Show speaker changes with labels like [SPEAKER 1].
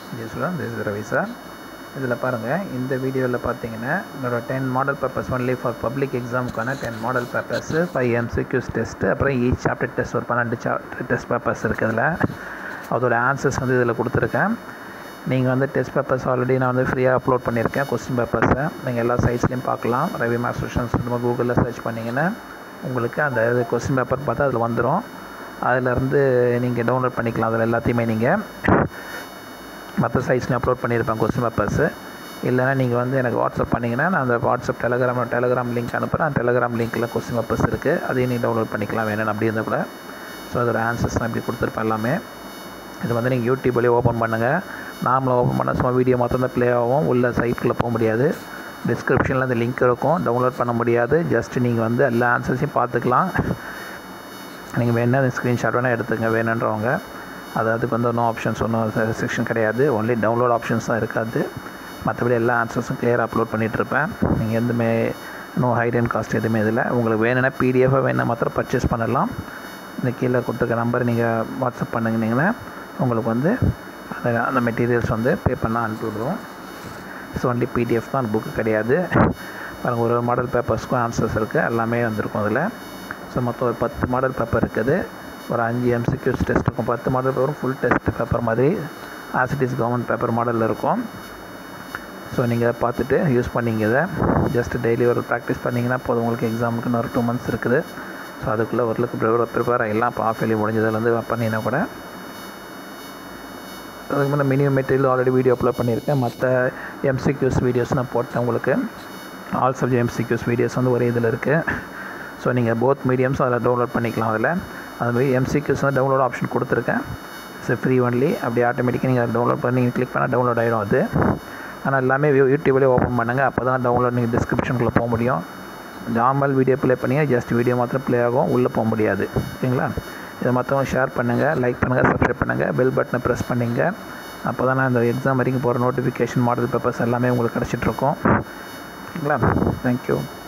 [SPEAKER 1] Jai student this Ravi sir இதில் பாருங்கள் இந்த வீடியோவில் பார்த்தீங்கன்னா என்னோட ten model papers only for public எக்ஸாமுக்கான ten model papers five MCQs test அப்புறம் ஈச் சாப்டர் டெஸ்ட் ஒரு பன்னெண்டு சாப்டர் டெஸ்ட் பேப்பர்ஸ் இருக்குது இதில் அதோட ஆன்சர்ஸ் வந்து இதில் கொடுத்துருக்கேன் நீங்கள் வந்து டெஸ்ட் பேப்பர்ஸ் ஆல்ரெடி நான் வந்து ஃப்ரீயாக அப்லோட் பண்ணியிருக்கேன் கொஸ்டின் பேப்பர்ஸை நீங்கள் எல்லா சைட்ஸ்லையும் பார்க்கலாம் ரவி மேக்ஸ் டியூஷன்ஸ் நம்ம கூகுளில் சர்ச் பண்ணிங்கன்னா உங்களுக்கு அந்த கொஸ்டின் பேப்பர் பார்த்தா அதில் வந்துடும் அதிலேருந்து நீங்கள் டவுன்லோட் பண்ணிக்கலாம் அதில் எல்லாத்தையுமே நீங்கள் மற்ற சைட்ஸ்லையும் அப்லோட் பண்ணியிருப்பேன் கொஸ்டின் பேப்பர்ஸு இல்லைனா நீங்கள் வந்து எனக்கு வாட்ஸ்அப் பண்ணிங்கன்னா நான் அந்த வாட்ஸ்அப் டெலகிராம் டெலகிராம் லிங்க் அனுப்புகிறேன் அந்த டெலகிராம் லிங்க்கில் கொஸ்டின் பேப்பர்ஸ் இருக்குது அதையும் நீங்கள் டவுன்லோட் பண்ணிக்கலாம் வேணும் அப்படி இருந்தால் கூட ஸோ அதோட ஆன்சர்ஸ்லாம் இப்படி கொடுத்துருப்பேன் எல்லாமே இது வந்து நீங்கள் யூடியூப்லேயே ஓப்பன் பண்ணுங்கள் நார்மலாக ஓப்பன் பண்ண சும்மா வீடியோ மாத்திரம் தான் ப்ளே ஆகும் உள்ள சைட்டுக்குள்ளே போக முடியாது டிஸ்கிரிப்ஷனில் அந்த லிங்க் இருக்கும் டவுன்லோட் பண்ண முடியாது ஜஸ்ட் நீங்கள் வந்து எல்லா ஆன்சர்ஸையும் பார்த்துக்கலாம் நீங்கள் வேணால் ஸ்க்ரீன்ஷாட் வேணால் எடுத்துங்க வேணுன்றவங்க அது அதுக்கு வந்து ஒன்றும் ஆப்ஷன்ஸ் ஒன்றும் செக்ஷன் கிடையாது ஒன்லி டவுன்லோட் ஆப்ஷன்ஸ் தான் இருக்காது மற்றபடி எல்லா ஆன்சர்ஸும் கிளியராக அப்லோட் பண்ணிகிட்ருப்பேன் நீங்கள் எதுவுமே நோ ஹைட் அண்ட் காஸ்ட் எதுவுமே இதில் உங்களுக்கு வேணும்னா பிடிஎஃபாக வேணால் மாத்திரம் பர்ச்சேஸ் பண்ணலாம் இந்த கீழே கொடுத்துருக்க நம்பர் நீங்கள் வாட்ஸ்அப் பண்ணுங்கன்னா உங்களுக்கு வந்து அந்த அந்த மெட்டீரியல்ஸ் வந்து பே பண்ணால் அனுப்பி விடுவோம் ஸோ ஒன்லி பிடிஎஃப் தான் புக்கு கிடையாது பாருங்கள் ஒரு மாடல் பேப்பர்ஸ்க்கும் ஆன்சர்ஸ் இருக்குது எல்லாமே வந்திருக்கும் அதில் ஸோ மொத்தம் ஒரு பத்து மாடல் பேப்பர் இருக்குது ஒரு அஞ்சு எம்சிக்யூஸ் டெஸ்ட் இருக்கும் பத்து மாடல் பேப்பரும் ஃபுல் டெஸ்ட் பேப்பர் மாதிரி ஆசிட்டிஸ் கவர்மெண்ட் பேப்பர் மாடலில் இருக்கும் ஸோ நீங்கள் பார்த்துட்டு யூஸ் பண்ணிங்க இதை ஜஸ்ட் டெய்லி ஒரு ப்ராக்டிஸ் பண்ணிங்கன்னா போதும் உங்களுக்கு எக்ஸாமுக்கு இன்னொரு டூ மந்த்ஸ் இருக்குது ஸோ அதுக்குள்ளே ஓரளவுக்கு ப்ரிப்பேர் ப்ரிப்பேர் ஆகிடலாம் இப்போ ஆஃப் இயர்லி முடிஞ்சதுலேருந்து பண்ணினா கூட அதுக்கு முன்னே minimum material already video upload பண்ணியிருக்கேன் மற்ற எம்சிக்யூஸ் வீடியோஸ் நான் போட்டேன் உங்களுக்கு ஆல் சப்ஜெக்ட் எம்சிக்யூஸ் வீடியோஸ் வந்து ஒரே இதில் இருக்குது ஸோ நீங்கள் போத் மீடியம்ஸ் அதில் டவுன்லோட் பண்ணிக்கலாம் அதில் அதுமாதிரி எம்சிக்யூஸ் வந்து டவுன்லோட் ஆப்ஷன் கொடுத்துருக்கேன் இட்ஸ் ஃப்ரீ ஒன்லி அப்படி ஆட்டோமேட்டிக்காக நீங்கள் டவுன்லோட் பண்ணி நீங்கள் கிளிக் பண்ணால் டவுன்லோட் ஆகிடும் அது ஆனால் எல்லாமே யூடியூப்லேயே ஓப்பன் பண்ணுங்கள் அப்போ தான் டவுன்லோட் நீங்கள் டிஸ்கிரிப்ஷனுக்குள்ளே போக முடியும் நார்மல் வீடியோ ப்ளே பண்ணிங்கன்னா ஜஸ்ட் வீடியோ மாத்திரம் ப்ளே ஆகும் உள்ளே போக முடியாது ஓகேங்களா இதை மற்றவங்க ஷேர் பண்ணுங்கள் லைக் பண்ணுங்கள் சப்ஸ்கிரைப் பண்ணுங்கள் பெல் பட்டனை ப்ரெஸ் பண்ணிங்க அப்போ தான் நான் இந்த எக்ஸாம் வரைக்கும் போகிற நோட்டிஃபிகேஷன் மாடல் பேப்பர்ஸ் எல்லாமே உங்களுக்கு கிடச்சிட்ருக்கோம் ஓகேங்களா தேங்க்யூ